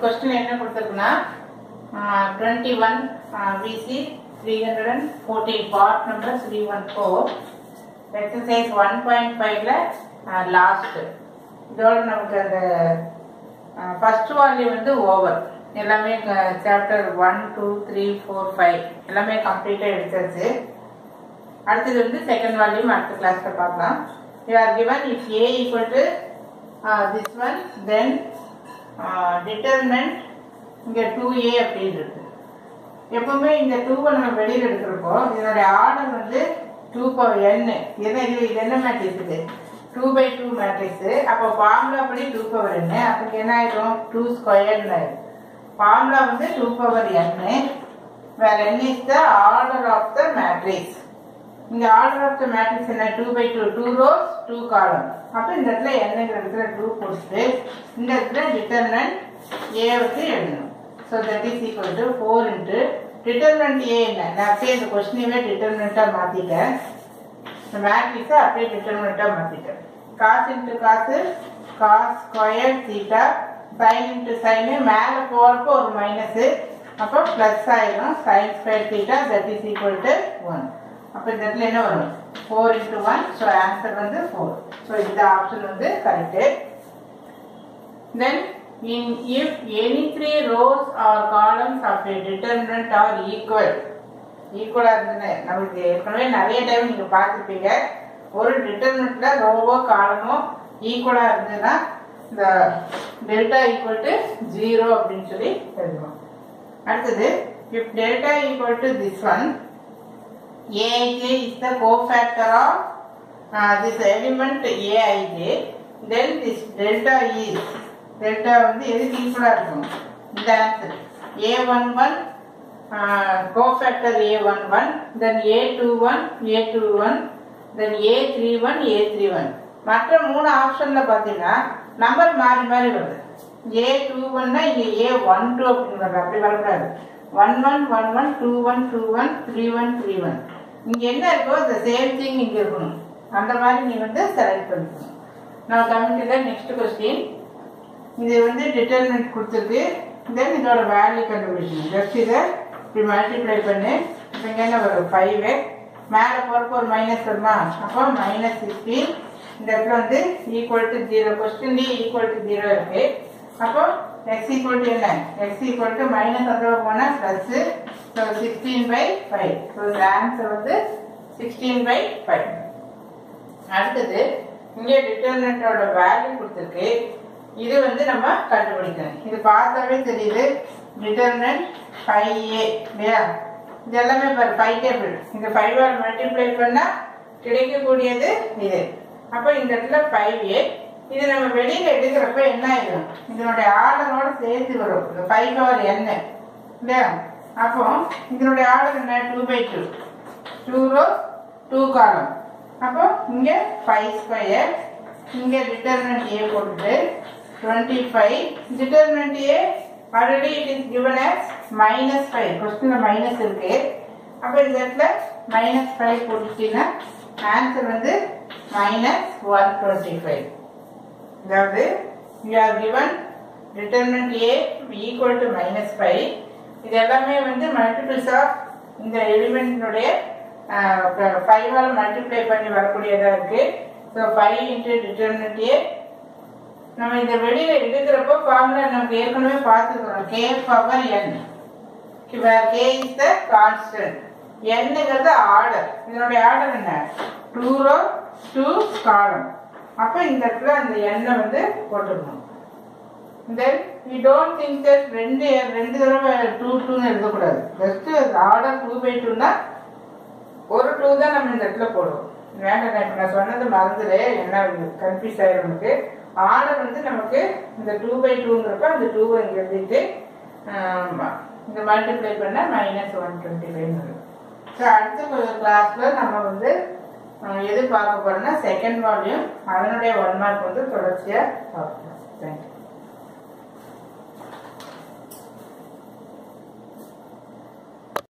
question என்ன கொடுத்துருக்குன்னா twenty one விசி three hundred and fourteen part number three one four exercise one point ஃபைவ்ல last இதோட நமக்கு அந்த ஃபர்ஸ்ட் வால்யூம் வந்து ஓவர் எல்லாமே chapter one two three four five எல்லாமே கம்ப்ளீட்டாக எடுத்தாச்சு அடுத்தது வந்து செகண்ட் வால்யூம் அடுத்த கிளாஸ்ல பார்க்கலாம் you are given if A equal to this one then determinant இங்கே டூ ஏ அப்படின்னு இருக்கு எப்பவுமே இந்த டூவை நம்ம வெளியில் எடுக்கிறப்போ இதனுடைய ஆர்டர் வந்து டூ பவர் என் என்ன இது இது என்ன மேட்ரிக்ஸ் இது டூ பை டூ மேட்ரிக்ஸ் அப்போ ஃபார்முலா படி டூ பவர் என்ன அப்போ என்ன ஆயிடும் டூ ஸ்கொயர்னு ஆயிடும் ஃபார்முலா வந்து two power n where n is the order of the matrix இங்க ஆர்டர் ஆஃப் த மேட்ரிக்ஸ் என்ன two by two two rows two column அப்போ இந்த இடத்துல என்னங்கிற இடத்துல டூ போட்டு இந்த இடத்துல டிட்டர்மெண்ட் ஏ வந்து எழுதணும் so that is equal to four into determinant A என்ன நான் அப்படியே இந்த கொஸ்டினவே டிட்டர்மெண்ட்டாக மாற்றிட்டேன் இந்த மேட்ரிக்ஸை அப்படியே டிட்டர்மெண்ட்டாக மாற்றிட்டேன் cos into cos cos square theta sine into sine மேலே போகிறப்போ ஒரு மைனஸு அப்போ ப்ளஸ் ஆயிடும் sine square theta that is equal to one அப்போ இந்த இடத்துல என்ன வரும் four into one so answer வந்து ஃபோர் ஸோ இந்த ஆப்ஷன் வந்து correct then in if any three rows or columns of a determinant are equal ஈக்குவலாக இருந்தது நமக்கு ஏற்கனவே நிறைய டைம் நீங்கள் பார்த்துருப்பீங்க ஒரு டிட்டர்மினண்ட்ல ரோவோ காலமோ ஈக்குவலாக இருந்ததுன்னா இந்த டெல்டா ஈக்குவல் டு ஜீரோ அப்படின்னு சொல்லி எழுதுவோம் அடுத்தது if delta equal to this one AIJ is the cofactor of this element AIJ then this delta is delta வந்து எதுக்கு ஈக்குவலாக இருக்கும் இந்த answer A one one cofactor A one one then A two one A two one then A three one A three one மற்ற மூணு ஆப்ஷனில் பார்த்தீங்கன்னா number மாறி மாறி வருது ஏ டூ ஒன்னா இங்கே ஏ ஒன் டூ அப்படின்னு வருது அப்படி வரக்கூடாது one one one one two one two one three one three one இங்கே என்ன இருக்கோ இந்த சேம் திங் இங்கே இருக்கணும் அந்த மாதிரி நீ வந்து செலக்ட் பண்ணிக்கணும் நான் கமிட்டில நெக்ஸ்ட் கொஸ்டின் இது வந்து டிட்டர்மெண்ட் கொடுத்துருக்கு தென் இதோட வேல்யூ கண்டுபிடிக்கணும் ஜஸ்ட் இதை இப்படி மல்டிப்ளை பண்ணு இப்போ இங்கே என்ன வரும் ஃபைவ் மேலே போகிறப்போ ஒரு மைனஸ் வருமா அப்போ மைனஸ் சிக்ஸ்டீன் இந்த இடத்துல வந்து ஈக்குவல் டு ஜீரோ கொஸ்டின்லேயே ஈக்குவல் டு ஜீரோ இருக்கு அப்போ எக்ஸ் ஈக்குவல் டு என்ன எக்ஸ் ஈக்குவல் டு மைனஸ் அந்த போனால் plus so sixteen by five so இந்த ஆன்சர் வந்து சிக்ஸ்டீன் பை ஃபைவ் அடுத்தது இங்கே டிட்டர்மினட்டோட வேல்யூ கொடுத்துருக்கு இது வந்து நம்ம கண்டுபிடிக்கணும் இது பார்த்தாவே தெரியுது டிட்டர்மினன்ட் ஃபைவ் ஏ இல்லையா இது எல்லாமே பாரு ஃபைவ் டேபிள் இந்த ஃபைவ் ஆல் மல்டிப்ளை பண்ணால் கிடைக்கக்கூடியது இது அப்போ இந்த இடத்துல ஃபைவ் ஏ இது நம்ம வெளியில் எடுக்கிறப்ப என்ன ஆயிடும் இதனுடைய ஆர்டரோட சேர்த்து வரும் இந்த ஃபைவ் பவர் என்ன இல்லையா அப்போ இதனுடைய ஆர்டர் என்ன two by two two row two column அப்போ இங்கே ஃபைவ் ஸ்கொயர் இங்கே டிட்டர்மினன்ட் ஏ போட்டுட்டு twenty five determinant A already it is given as minus five கொஸ்டினில் மைனஸ் இருக்கு அப்போ இந்த இடத்துல மைனஸ் ஃபைவ் போட்டுட்டீங்கன்னா ஆன்சர் வந்து மைனஸ் ஒன் டுவெண்ட்டி ஃபைவ் அதாவது you are given determinant A equal to minus five இது எல்லாமே வந்து மல்டிபிள்ஸ் ஆஃப் இந்த எலிமெண்ட்டினுடைய ஃபைவால் மல்டிப்ளை பண்ணி வரக்கூடியதாக இருக்கு so five into determinant A நம்ம இந்த வெளியில எடுக்கிறப்போ ஃபார்முலா நமக்கு ஏற்கனவே பார்த்துக்கிறோம் K power n where K is the constant என்னங்கிறது ஆர்டர் இதனுடைய ஆர்டர் என்ன டூ ரோ டூ காலம் அப்போ இந்த இடத்துல அந்த எண்ணை வந்து போட்டுக்கணும் then we don't think that ரெண்டு ரெண்டு தடவை டூ டூன்னு எழுதக்கூடாது just order two by two ஒரு டூ தான் நம்ம இந்த இடத்துல போடுவோம் வேண்டாம் இப்போ நான் சொன்னது மறந்துடு என்ன கன்ஃபியூஸ் ஆயிரும் நமக்கு ஆர்டர் வந்து நமக்கு இந்த டூ பை டூங்கிறப்ப அந்த டூவை இங்கே எழுதிட்டு இந்த மல்டிப்ளை பண்ண மைனஸ் ஒன் டுவெண்ட்டி ஃபைவ் வரும் ஸோ அடுத்த கிளாஸில் நம்ம வந்து எது பார்க்க போறோம்னா செகண்ட் வால்யூம் அதனுடைய ஒன் மார்க் வந்து தொடர்ச்சியாக பார்க்கலாம் தேங்க்யூ